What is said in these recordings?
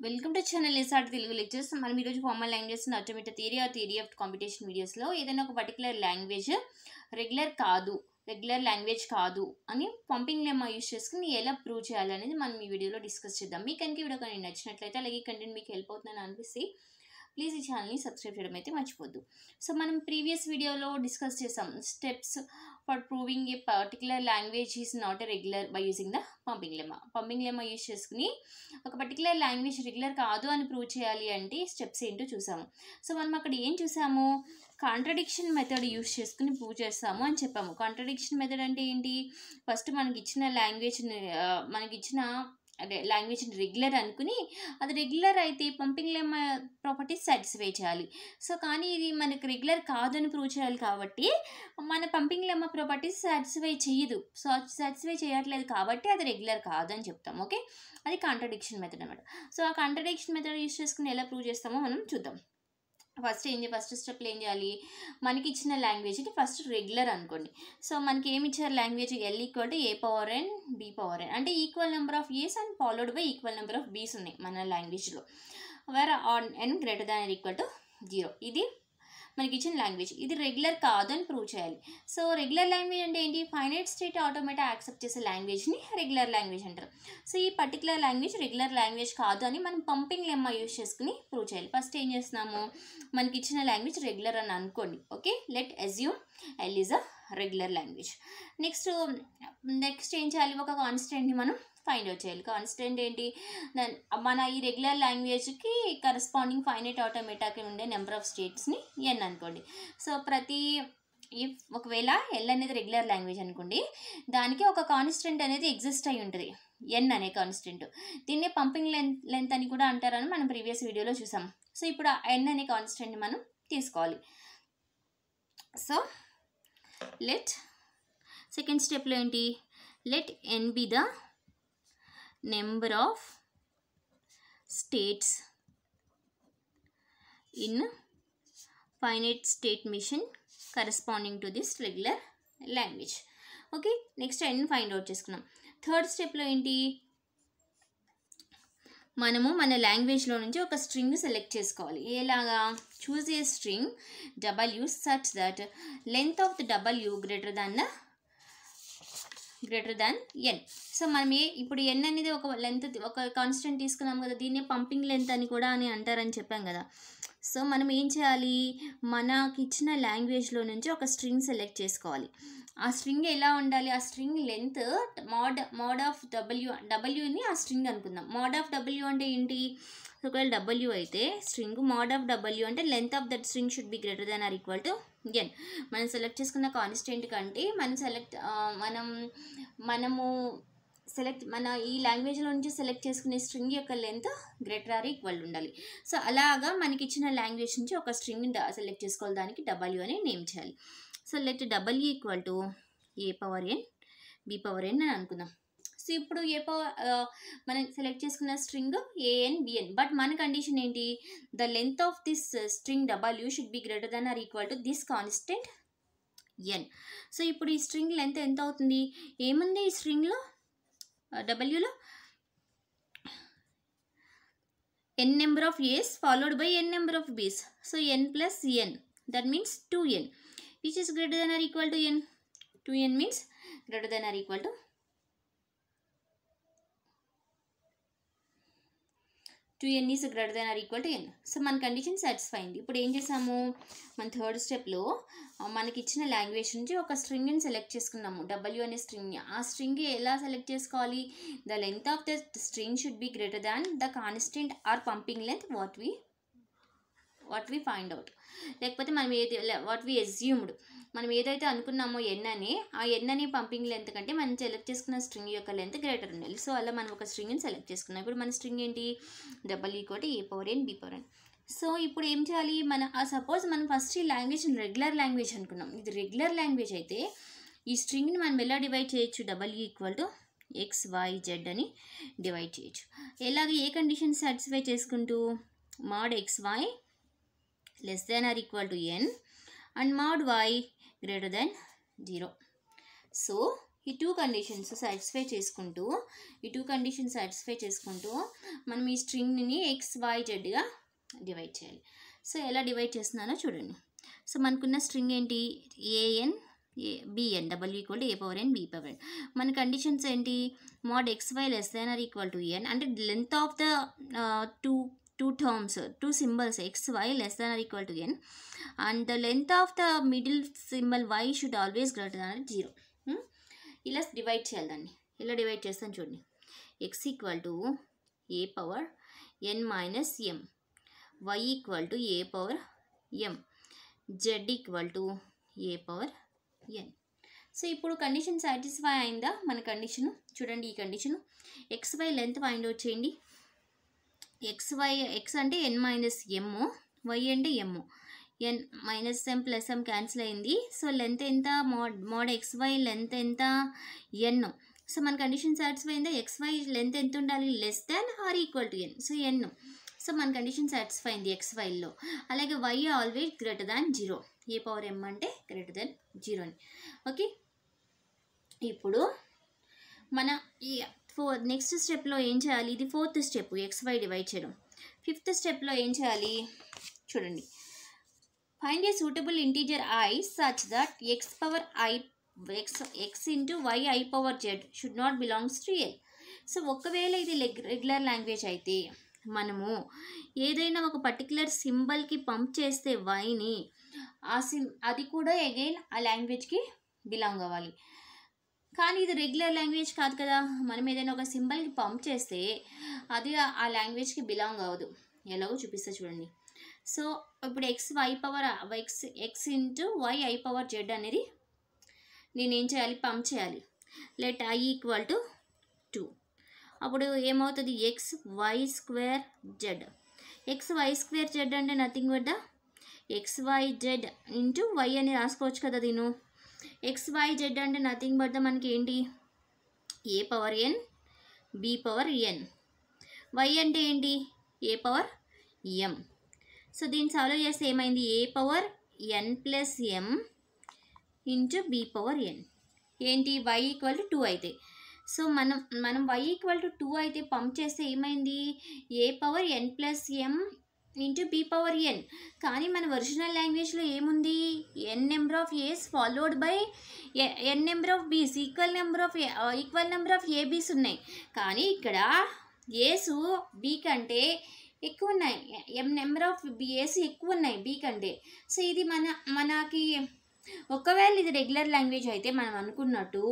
Welcome to channel SR Telugu lectures మనం ఈరోజు formal languages automatic theory or theory of competition వీడియోస్లో ఏదైనా ఒక పర్టికులర్ లాంగ్వేజ్ రెగ్యులర్ కాదు రెగ్యులర్ లాంగ్వేజ్ కాదు అని పంపింగ్ లెమ్మా యూస్ చేసుకుని ఎలా ప్రూవ్ చేయాలనేది మనం ఈ వీడియోలో డిస్కస్ చేద్దాం మీకు కనుక ఈ వీడియో కానీ నచ్చినట్లయితే అలాగే కంటెంట్ మీకు హెల్ప్ అవుతుందని అనిపిస్తే ప్లీజ్ ఈ ఛానల్ని సబ్స్క్రైబ్ చేయడం అయితే మర్చిపోద్దు సో మనం ప్రీవియస్ వీడియోలో డిస్కస్ చేసాం steps for proving a particular language is not a regular by using the pumping lemma pumping lemma use చేసుకుని ఒక పర్టికులర్ లాంగ్వేజ్ రెగ్యులర్ కాదు అని ప్రూవ్ చేయాలి అంటే స్టెప్స్ ఏంటో చూసాము సో మనం అక్కడ ఏం చూసాము కాంట్రడిక్షన్ మెథడ్ యూస్ చేసుకుని ప్రూవ్ చేస్తాము అని చెప్పాము కాంట్రడిక్షన్ మెథడ్ అంటే ఏంటి ఫస్ట్ మనకి ఇచ్చిన లాంగ్వేజ్ మనకి ఇచ్చిన అదే లాంగ్వేజ్ రెగ్యులర్ అనుకుని అది రెగ్యులర్ అయితే పంపింగ్ లెమ్మ ప్రాపర్టీస్ సాటిస్ఫై చేయాలి సో కానీ ఇది మనకి రెగ్యులర్ కాదని ప్రూవ్ చేయాలి కాబట్టి మన పంపింగ్ లెమ్మ ప్రాపర్టీస్ సాటిస్ఫై చేయదు సో సాటిస్ఫై చేయట్లేదు కాబట్టి అది రెగ్యులర్ కాదు అని చెప్తాం ఓకే అది కాంట్రడిక్షన్ మెథడ్ అనమాట సో ఆ కాంట్రడిక్షన్ మెథడ్ యూస్ చేసుకుని ఎలా ప్రూవ్ చేస్తామో మనం చూద్దాం ఫస్ట్ ఏం చేయాలి ఫస్ట్ స్టెప్లో ఏం చేయాలి మనకి ఇచ్చిన లాంగ్వేజ్కి ఫస్ట్ రెగ్యులర్ అనుకోండి సో మనకి ఏమి ఇచ్చారు language L equal to a power n b power n అంటే equal number of a's and followed by equal number of b's ఉన్నాయి మన లాంగ్వేజ్లో where on n greater than equal to zero ఇది మనకి ఇచ్చిన లాంగ్వేజ్ ఇది రెగ్యులర్ కాదు అని ప్రూవ్ చేయాలి సో రెగ్యులర్ లాంగ్వేజ్ అంటే ఏంటి ఫైనైట్ స్టేట్ ఆటోమేటిక్ యాక్సెప్ట్ చేసే లాంగ్వేజ్ని రెగ్యులర్ లాంగ్వేజ్ అంటారు సో ఈ పర్టికులర్ లాంగ్వేజ్ రెగ్యులర్ లాంగ్వేజ్ కాదు అని మనం పంపింగ్ లెమ్మ యూస్ చేసుకుని ప్రూవ్ చేయాలి ఫస్ట్ ఏం చేస్తున్నాము మనకి ఇచ్చిన లాంగ్వేజ్ రెగ్యులర్ అని అనుకోండి okay let assume L is a regular language next next ఏం చేయాలి ఒక కాన్స్టెంట్ని మనం ఫైండ్ అవుట్ చేయాలి కాన్స్టెంట్ ఏంటి మన ఈ రెగ్యులర్ లాంగ్వేజ్కి కరస్పాండింగ్ ఫైనైట్ ఆటోమేటాకి ఉండే నెంబర్ ఆఫ్ స్టేట్స్ని ఎన్ అనుకోండి సో ప్రతి ఇఫ్ ఒకవేళ ఎల్ అనేది రెగ్యులర్ లాంగ్వేజ్ అనుకోండి దానికి ఒక కాన్స్టెంట్ అనేది ఎగ్జిస్ట్ అయి ఉంటుంది ఎన్ అనే కాన్స్టెంట్ దీన్నే పంపింగ్ లెంత్ లెంత్ అని కూడా అంటారని మనం ప్రీవియస్ వీడియోలో చూసాం సో ఇప్పుడు ఆ ఎన్ అనే కాన్స్టెంట్ మనం తీసుకోవాలి సో లెట్ సెకండ్ స్టెప్లో ఏంటి let n be the number of states in finite state machine corresponding to this regular language okay next n find out చేసుకున్నాం థర్డ్ స్టెప్లో ఏంటి మనము మన లాంగ్వేజ్లో నుంచి ఒక స్ట్రింగ్ సెలెక్ట్ చేసుకోవాలి ఎలాగా choose a string W such that length of the W greater than the greater than N so మనం ఏ ఇప్పుడు ఎన్ అనేది ఒక లెంత్ ఒక కాన్స్టెంట్ తీసుకున్నాం కదా దీన్నే పంపింగ్ లెంత్ అని కూడా అని అంటారని చెప్పాం కదా సో మనం ఏం చేయాలి మనకి ఇచ్చిన లాంగ్వేజ్లో నుంచి ఒక స్ట్రింగ్ సెలెక్ట్ చేసుకోవాలి ఆ స్ట్రింగ్ ఎలా ఉండాలి ఆ string length mod mod of డబ్ల్యూ డబ్ల్యూని ఆ స్ట్రింగ్ అనుకుందాం మోడ్ ఆఫ్ డబ్ల్యూ అంటే ఏంటి ఒకవేళ డబ్ల్యూ అయితే స్ట్రింగ్ మోడ్ ఆఫ్ డబ్ల్యూ అంటే length of that string should be greater than or equal to n మనం సెలెక్ట్ చేసుకున్న కాన్స్టెంట్ కంటే మనం సెలెక్ట్ మనం మనము సెలెక్ట్ మన ఈ లాంగ్వేజ్లో నుంచి సెలెక్ట్ చేసుకునే స్ట్రింగ్ యొక్క లెంత్ గ్రేటర్ ఆర్ ఈక్వల్ ఉండాలి సో అలాగా మనకి ఇచ్చిన లాంగ్వేజ్ నుంచి ఒక స్ట్రింగ్ సెలెక్ట్ చేసుకోవాలి దానికి డబ్ల్యూ అని నేమ్ చేయాలి సో లెట్ డబ్ల్యూ equal to a power n b power n అని అనుకుందాం సో ఇప్పుడు ఏ పవర్ మనం సెలెక్ట్ చేసుకున్న స్ట్రింగ్ ఏఎన్ బిఎన్ బట్ మన కండిషన్ ఏంటి the length of this string డబ్ల్యూ should be greater than or equal to this constant n so ఇప్పుడు ఈ స్ట్రింగ్ లెంత్ ఎంత అవుతుంది ఏముంది ఈ స్ట్రింగ్లో డబ్ల్యూలో n number of a's followed by n number of b's so N plus n that means two n which is greater than or equal to n two n means greater than or equal to two n is greater than or equal to n so మన condition satisfy అయింది ఇప్పుడు ఏం చేసాము మన third స్టెప్లో మనకి ఇచ్చిన language నుంచి ఒక స్ట్రింగ్ని సెలెక్ట్ చేసుకున్నాము డబ్ల్యూ అనే స్ట్రింగ్ని ఆ స్ట్రింగ్ ఎలా సెలెక్ట్ చేసుకోవాలి the length of the string should be greater than the constant or pumping length what we what we find out లేకపోతే మనం ఏది వాట్ వి ఎజ్యూమ్డ్ మనం ఏదైతే అనుకున్నామో ఎన్ అని ఆ ఎన్ అని పంపింగ్ లెంత్ కంటే మనం సెలెక్ట్ చేసుకున్న స్ట్రింగ్ యొక్క లెంత్ గ్రేటర్ ఉండాలి సో అలా మనం ఒక స్ట్రింగ్ని సెలెక్ట్ చేసుకున్నాం ఇప్పుడు మన స్ట్రింగ్ ఏంటి డబల్ equal a power n b power n so ఇప్పుడు ఏం చేయాలి మన సపోజ్ మనం ఫస్ట్ ఈ లాంగ్వేజ్ రెగ్యులర్ లాంగ్వేజ్ అనుకున్నాం ఇది రెగ్యులర్ లాంగ్వేజ్ అయితే ఈ స్ట్రింగ్ని మనం ఎలా డివైడ్ చేయొచ్చు డబల్ equal to x y z అని డివైడ్ చేయొచ్చు ఎలాగ ఏ కండిషన్ సాటిస్ఫై చేసుకుంటూ mod x y less than or equal to n and mod y greater than 0. So, ఈ టూ కండిషన్స్ సాటిస్ఫై చేసుకుంటూ ఈ టూ కండిషన్స్ సాటిస్ఫై చేసుకుంటూ మనం ఈ స్ట్రింగ్ని ఎక్స్ వై జెడ్గా డివైడ్ చేయాలి సో ఎలా డివైడ్ చేస్తున్నానో చూడండి సో మనకున్న స్ట్రింగ్ ఏంటి ఏఎన్ ఏ బిఎన్ డబల్ equal to a power n b power n మన కండిషన్స్ ఏంటి mod x y less than or equal to n అంటే length of the two two terms two symbols x y less than or equal to N and the length of the middle symbol y should always greater than zero ఇలా divide చేయాలి దాన్ని ఇలా divide చేస్తాను చూడండి x equal to a power n minus m y equal to a power m z equal to a power n so ఇప్పుడు condition satisfy అయిందా మన condition చూడండి ఈ condition x y length find out చేయండి x y x అంటే n minus m y అంటే m n minus ఎం plus m cancel అయింది so length ఎంత mod mod x y length ఎంత ఎన్ సో మన కండిషన్ సాటిస్ఫై అయిందా ఎక్స్ వై లెంత్ ఎంత ఉండాలి less than or equal to n so n so మన condition satisfy అయింది ఎక్స్ వైలో అలాగే y always greater than zero a power m అంటే గ్రేటర్ దాన్ జీరో అని ఓకే ఇప్పుడు మన ఈ ఫోర్ నెక్స్ట్ స్టెప్లో ఏం చేయాలి ఇది fourth step x y divide చేయడం ఫిఫ్త్ స్టెప్లో ఏం చేయాలి చూడండి find a suitable integer i such that x power i x x into y i power z should not belongs to L so ఒకవేళ ఇది రెగ్యులర్ లాంగ్వేజ్ అయితే మనము ఏదైనా ఒక పర్టికులర్ సింబల్కి పంప్ చేస్తే వైని ఆ సిమ్ అది కూడా అగైన్ ఆ లాంగ్వేజ్కి బిలాంగ్ అవ్వాలి కానీ ఇది రెగ్యులర్ లాంగ్వేజ్ కాదు కదా మనం ఏదైనా ఒక సింబల్కి పంప్ చేస్తే అది ఆ లాంగ్వేజ్కి బిలాంగ్ అవ్వదు ఎలాగో చూపిస్తా చూడండి సో ఇప్పుడు x y power x x into y i power z అనేది నేను ఏం చేయాలి పంప్ చేయాలి let i equal to two అప్పుడు ఏమవుతుంది x y square z x y square z అంటే nothing but the x y z into y అని రాసుకోవచ్చు కదా దీను ఎక్స్ వై జెడ్ అంటే నథింగ్ బట్ ద మనకి ఏంటి a power n b power n y అంటే ఏంటి ఏ పవర్ ఎం సో దీన్ని సాల్వ్ చేస్తే ఏమైంది a power n plus m into b power n ఏంటి వై ఈక్వల్ టు టూ అయితే సో మనం మనం వై ఈక్వల్ టు టూ అయితే పంప్ చేస్తే ఏమైంది a power n plus m into b power n కానీ మన ఒరిజినల్ లాంగ్వేజ్లో ఏముంది n number of a's followed by n number of b's equal number of equal number of a b's ఉన్నాయి కానీ ఇక్కడ ఏసు బీ కంటే ఎక్కువ ఉన్నాయి ఎం నెంబర్ ఆఫ్ ఏస్ ఎక్కువ ఉన్నాయి బీ కంటే సో ఇది మన మనకి ఒకవేళ ఇది రెగ్యులర్ లాంగ్వేజ్ అయితే మనం అనుకున్నట్టు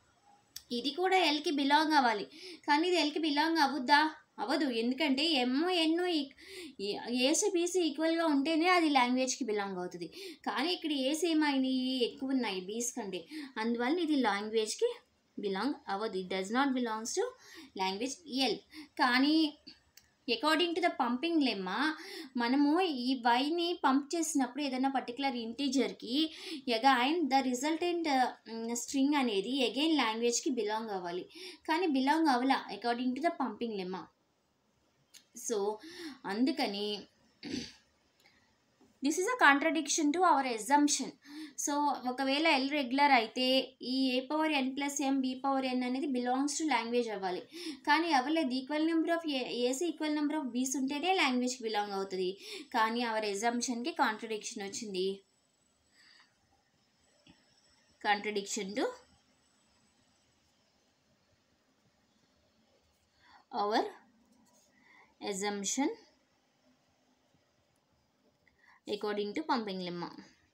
ఇది కూడా ఎల్కి బిలాంగ్ అవ్వాలి కానీ ఇది ఎల్కి బిలాంగ్ అవ్వద్దా అవ్వదు ఎందుకంటే ఎమ్ ఎన్ ఏసు బీసీ ఈక్వల్గా ఉంటేనే అది లాంగ్వేజ్కి బిలాంగ్ అవుతుంది కానీ ఇక్కడ ఏస్ ఏమైనాయి ఎక్కువ ఉన్నాయి బీస్ కంటే అందువల్ల ఇది లాంగ్వేజ్కి బిలాంగ్ అవ్వదు it does not belongs to language L కానీ according to the pumping lemma మనము ఈ వైని పంప్ చేసినప్పుడు ఏదైనా పర్టికులర్ ఇంటీజర్కి అగైన్ ద రిజల్టెంట్ స్ట్రింగ్ అనేది అగైన్ లాంగ్వేజ్కి బిలాంగ్ అవ్వాలి కానీ బిలాంగ్ అవ్వాల according to the pumping lemma so అందుకని this is a contradiction to our assumption so ఒకవేళ ఎల్ రెగ్యులర్ అయితే ఈ a power n plus m b power n అనేది బిలాంగ్స్ టు లాంగ్వేజ్ అవ్వాలి కానీ అవ్వలేదు equal number of a a's equal number of b's ఉంటేనే లాంగ్వేజ్కి బిలాంగ్ అవుతుంది కానీ అవర్ ఎగ్జంప్షన్కి కాంట్రడిక్షన్ వచ్చింది contradiction to our assumption according to pumping lemma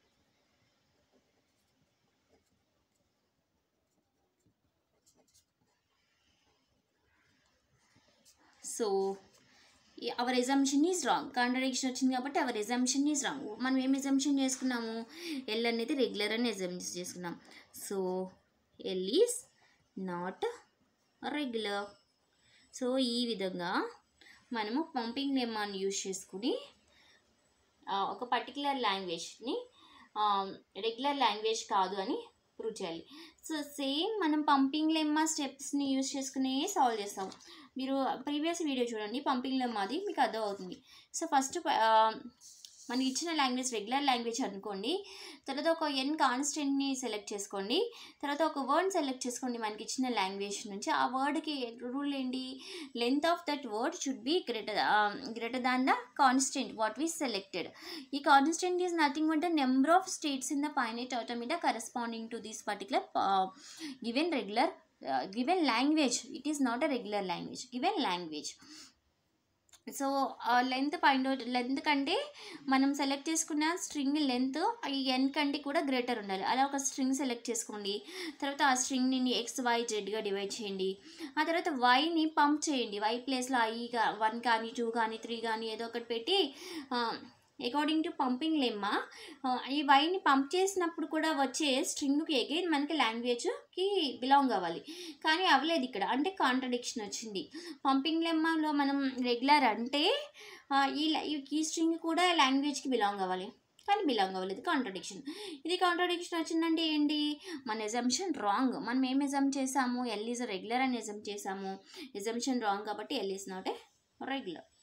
so our assumption is wrong contradiction వచ్చింది కాబట్టి అవర్ ఎజంప్షన్ ఈజ్ రాంగ్ మనం ఏం ఎజంప్షన్ చేసుకున్నాము ఎల్ అనేది రెగ్యులర్ అని ఎజంప్షన్ చేసుకున్నాం so L is not regular so ఈ విధంగా మనము పంపింగ్ లెమ్మాని యూజ్ చేసుకుని ఆ, ఒక పర్టికులర్ లాంగ్వేజ్ని రెగ్యులర్ లాంగ్వేజ్ కాదు అని ప్రూవ్ చేయాలి సో సేమ్ మనం పంపింగ్ లెమ్మా స్టెప్స్ని యూజ్ చేసుకుని సాల్వ్ చేస్తాం మీరు ప్రీవియస్ వీడియో చూడండి పంపింగ్ లెమ్మాది మీకు అర్థం అవుతుంది సో ఫస్ట్ మనకి ఇచ్చిన లాంగ్వేజ్ రెగ్యులర్ లాంగ్వేజ్ అనుకోండి తర్వాత ఒక ఎన్ కాన్స్టెంట్ని సెలెక్ట్ చేసుకోండి తర్వాత ఒక వర్డ్ సెలెక్ట్ చేసుకోండి మనకి ఇచ్చిన లాంగ్వేజ్ నుంచి ఆ వర్డ్కి రూల్ ఏంటి length of that word should be greater greater than the constant what we selected ఈ constant is nothing but the number of states in the finite automata corresponding to this particular given regular given language it is not a regular language given language so length point out length కంటే మనం select చేసుకున్న string length ఈ ఎన్ కంటే కూడా greater ఉండాలి అలా ఒక string select చేసుకోండి తర్వాత ఆ స్ట్రింగ్ని ఎక్స్ వై జెడ్గా డివైడ్ చేయండి ఆ తర్వాత వైని పంప్ చేయండి వై ప్లేస్లో ఐ వన్ కానీ టూ కానీ త్రీ కానీ ఏదో ఒకటి పెట్టి అకార్డింగ్ టు పంపింగ్ లెమ్మా ఈ వైని పంప్ చేసినప్పుడు కూడా వచ్చే స్ట్రింగ్కి అగైన్ మనకి లాంగ్వేజ్కి బిలాంగ్ అవ్వాలి కానీ అవ్వలేదు ఇక్కడ అంటే కాంట్రడిక్షన్ వచ్చింది పంపింగ్ లెమ్మాలో మనం రెగ్యులర్ అంటే ఆ, ఈ ల- ఈ కీ స్ట్రింగ్ కూడా లాంగ్వేజ్కి బిలాంగ్ అవ్వాలి కానీ బిలాంగ్ అవ్వలేదు కాంట్రడిక్షన్ ఇది కాంట్రడిక్షన్ వచ్చిందంటే ఏంటి మన ఎజంప్షన్ రాంగ్ మనం ఏం ఎజమ్ చేసాము ఎల్ ఈజ్ రెగ్యులర్ అని ఎజమ్ చేసాము ఎజంప్షన్ రాంగ్ కాబట్టి L is not a regular